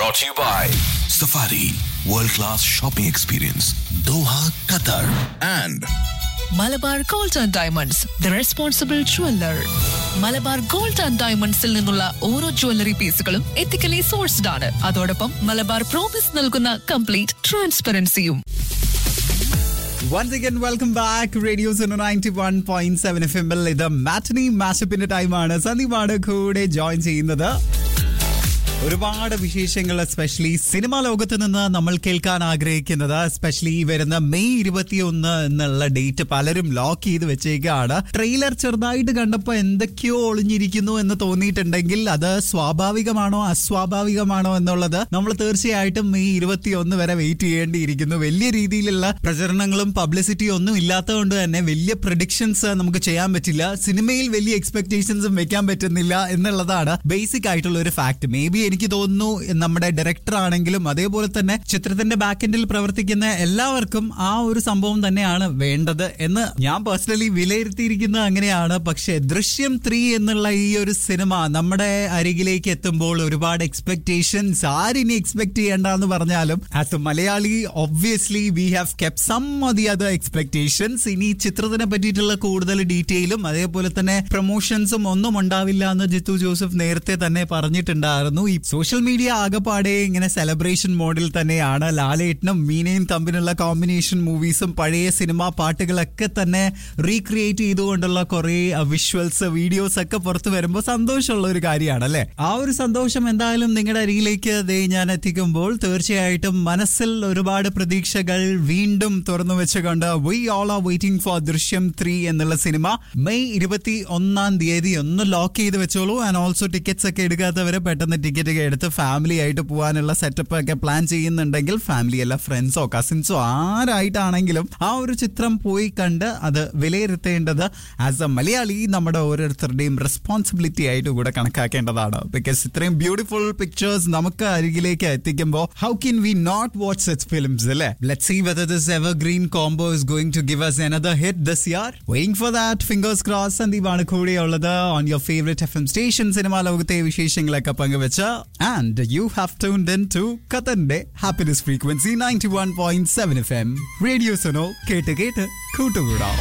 Brought to you by Safari World Class Shopping Experience Doha, Qatar and Malabar gold and diamonds the responsible jeweller Malabar gold and ഡയമണ്ട്സിൽ നിന്നുള്ള ഓരോ jewellery പീസുകളും ethically sourced ആണ് അതോടൊപ്പം Malabar promise നൽകുന്ന complete ട്രാൻസ്പെറൻസിയും once again welcome back radio ninety one point seven F എമ്മിൽ ഇത് മാറ്റനി മാഷപ്പിന്റെ ടൈമാണ് സന്ദീപാണ് കൂടെ ജോയിൻ ചെയ്യുന്നത് ഒരുപാട് വിശേഷങ്ങൾ എസ്പെഷ്യലി സിനിമാ ലോകത്ത് നിന്ന് നമ്മൾ കേൾക്കാൻ ആഗ്രഹിക്കുന്നത് എസ്പെഷ്യലി വരുന്ന മെയ് ഇരുപത്തിയൊന്ന് എന്നുള്ള ഡേറ്റ് പലരും ലോക്ക് ചെയ്ത് വെച്ചേക്കാണ് ട്രെയിലർ ചെറുതായിട്ട് കണ്ടപ്പോൾ എന്തൊക്കെയോ ഒളിഞ്ഞിരിക്കുന്നു എന്ന് തോന്നിയിട്ടുണ്ടെങ്കിൽ അത് സ്വാഭാവികമാണോ അസ്വാഭാവികമാണോ എന്നുള്ളത് നമ്മൾ തീർച്ചയായിട്ടും മെയ് ഇരുപത്തിയൊന്ന് വരെ വെയിറ്റ് ചെയ്യേണ്ടിയിരിക്കുന്നു വലിയ രീതിയിലുള്ള പ്രചരണങ്ങളും പബ്ലിസിറ്റിയും ഒന്നും ഇല്ലാത്തതുകൊണ്ട് തന്നെ വലിയ പ്രഡിക്ഷൻസ് നമുക്ക് ചെയ്യാൻ പറ്റില്ല സിനിമയിൽ വലിയ എക്സ്പെക്ടേഷൻസും വെക്കാൻ പറ്റുന്നില്ല എന്നുള്ളതാണ് ബേസിക് ആയിട്ടുള്ള ഒരു ഫാക്ട് മേ ബി എനിക്ക് തോന്നുന്നു നമ്മുടെ ഡയറക്ടർ ആണെങ്കിലും അതേപോലെ തന്നെ ചിത്രത്തിന്റെ ബാക്കെൻഡിൽ പ്രവർത്തിക്കുന്ന എല്ലാവർക്കും ആ ഒരു സംഭവം തന്നെയാണ് വേണ്ടത് എന്ന് ഞാൻ പേഴ്സണലി വിലയിരുത്തിയിരിക്കുന്നത് അങ്ങനെയാണ് പക്ഷേ ദൃശ്യം ത്രീ എന്നുള്ള ഈ ഒരു സിനിമ നമ്മുടെ അരികിലേക്ക് എത്തുമ്പോൾ ഒരുപാട് എക്സ്പെക്ടേഷൻസ് ആരിനി എക്സ്പെക്ട് ചെയ്യേണ്ടെന്ന് പറഞ്ഞാലും as a Malayali obviously we have kept some the other expectations ഇനി ചിത്രത്തിനെ പറ്റിയിട്ടുള്ള കൂടുതൽ ഡീറ്റെയിലും അതേപോലെ തന്നെ പ്രൊമോഷൻസും ഒന്നും ഉണ്ടാവില്ല എന്ന് ജിത്തു ജോസഫ് നേരത്തെ തന്നെ പറഞ്ഞിട്ടുണ്ടായിരുന്നു ഈ സോഷ്യൽ മീഡിയ ആകെപ്പാടെ ഇങ്ങനെ സെലിബ്രേഷൻ മോഡിൽ തന്നെയാണ് ലാലേട്ടനും മീനയും തമ്മിലുള്ള കോമ്പിനേഷൻ മൂവീസും പഴയ സിനിമാ പാട്ടുകളൊക്കെ തന്നെ റീക്രിയേറ്റ് ചെയ്തുകൊണ്ടുള്ള കുറെ വിഷ്വൽസ് വീഡിയോസ് ഒക്കെ പുറത്തു വരുമ്പോൾ സന്തോഷമുള്ള ഒരു കാര്യമാണ് അല്ലെ ആ ഒരു സന്തോഷം എന്തായാലും നിങ്ങളുടെ അരികിലേക്ക് ദേ ഞാൻ എത്തിക്കുമ്പോൾ തീർച്ചയായിട്ടും മനസ്സിൽ ഒരുപാട് പ്രതീക്ഷകൾ വീണ്ടും തുറന്നു വെച്ചുകൊണ്ട് we all are waiting for Drishyam three എന്നുള്ള സിനിമ മെയ് ഇരുപത്തി ഒന്നാം തീയതി ഒന്ന് ലോക്ക് ചെയ്ത് വെച്ചോളൂ ആൻഡ് ഓൾസോ ടിക്കറ്റ്സ് ഒക്കെ എടുക്കാത്തവര് പെട്ടെന്ന് ടിക്കറ്റ് ഒക്കെ എടുത്ത് ഫാമിലി ആയിട്ട് പോകാനുള്ള സെറ്റപ്പ് ഒക്കെ പ്ലാൻ ചെയ്യുന്നുണ്ടെങ്കിൽ ഫാമിലി അല്ല ഫ്രണ്ട്സോ കസിൻസോ ആരായിട്ടാണെങ്കിലും ആ ഒരു ചിത്രം പോയി കണ്ട് അത് വിലയിരുത്തേണ്ടത് ആസ് എ മലയാളി നമ്മുടെ ഓരോരുത്തരുടെയും റെസ്പോൺസിബിലിറ്റി ആയിട്ട് കൂടെ കണക്കാക്കേണ്ടതാണ് ബിക്കോസ് ഇത്രയും ബ്യൂട്ടിഫുൾ പിക്ചേഴ്സ് നമുക്ക് അരികിലേക്ക് എത്തിക്കുമ്പോൾ how can we not watch such films അല്ലേ let see whether this ever green combo is going to give us another hit this year. Waiting for that, fingers crossed. സന്ദീപാണ് കൂടെയുള്ളത് on your favourite F M station cinema ലോകത്തെ വിശേഷങ്ങളൊക്കെ പങ്കുവെച്ച് and you have tuned in to ഖത്തറിന്റെ happiness frequency ninety one point seven F M radio Suno കേട്ട് കേട്ട് കൂട്ടുകൂടാം